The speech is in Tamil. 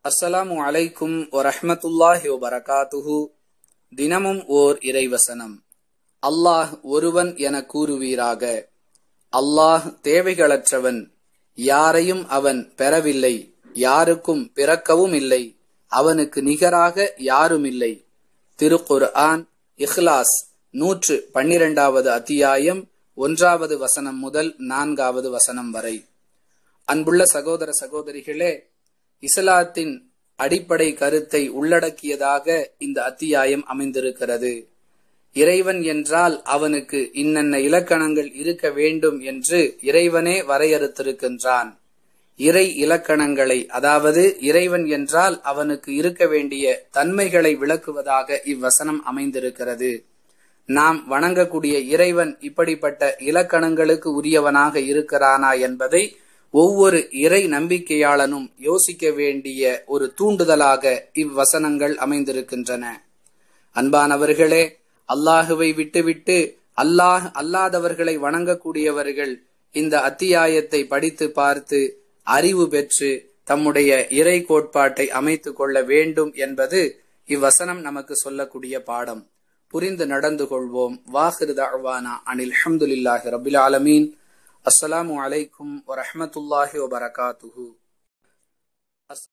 அஸ்ஸலாமு அலைக்கும் வரஹ்மத்துல்லாஹி வபரகாத்துஹு தினமும் ஓர் இறைவசனம் அல்லாஹ் ஒருவன் என கூறுவீராக அல்லாஹ் தேவைகளற்றவன் யாரையும் அவன் பெறவில்லை யாருக்கும் பிறக்கவும் இல்லை அவனுக்கு நிகராக யாரும் இல்லை திருக்குர் ஆன் இஹ்லாஸ் நூற்று பன்னிரெண்டாவது அத்தியாயம் ஒன்றாவது வசனம் முதல் நான்காவது வசனம் வரை அன்புள்ள சகோதர சகோதரிகளே இஸ்லாத்தின் அடிப்படை கருத்தை உள்ளடக்கியதாக இந்த அத்தியாயம் அமைந்திருக்கிறது இறைவன் என்றால் அவனுக்கு இன்னென்ன இலக்கணங்கள் இருக்க வேண்டும் என்று இறைவனே வரையறுத்திருக்கின்றான் இறை இலக்கணங்களை அதாவது இறைவன் என்றால் அவனுக்கு இருக்க வேண்டிய தன்மைகளை விளக்குவதாக இவ்வசனம் அமைந்திருக்கிறது நாம் வணங்கக்கூடிய இறைவன் இப்படிப்பட்ட இலக்கணங்களுக்கு உரியவனாக இருக்கிறானா என்பதை ஒவ்வொரு இறை நம்பிக்கையாளனும் யோசிக்க வேண்டிய ஒரு தூண்டுதலாக இவ்வசனங்கள் அமைந்திருக்கின்றன அன்பானவர்களே அல்லாஹுவை விட்டுவிட்டு அல்லாஹ் அல்லாதவர்களை வணங்கக்கூடியவர்கள் இந்த அத்தியாயத்தை படித்து பார்த்து அறிவு பெற்று தம்முடைய இறை கோட்பாட்டை அமைத்துக் கொள்ள வேண்டும் என்பது இவ்வசனம் நமக்கு சொல்லக்கூடிய பாடம் புரிந்து நடந்து கொள்வோம் வாஹிரு தஅவானா அனில் அஹமதுல்லாஹி ரபில் ஆலமீன் அஸ்ஸலாமு அலைக்கும் வரஹமத்துல்லாஹி வபரகாத்துஹு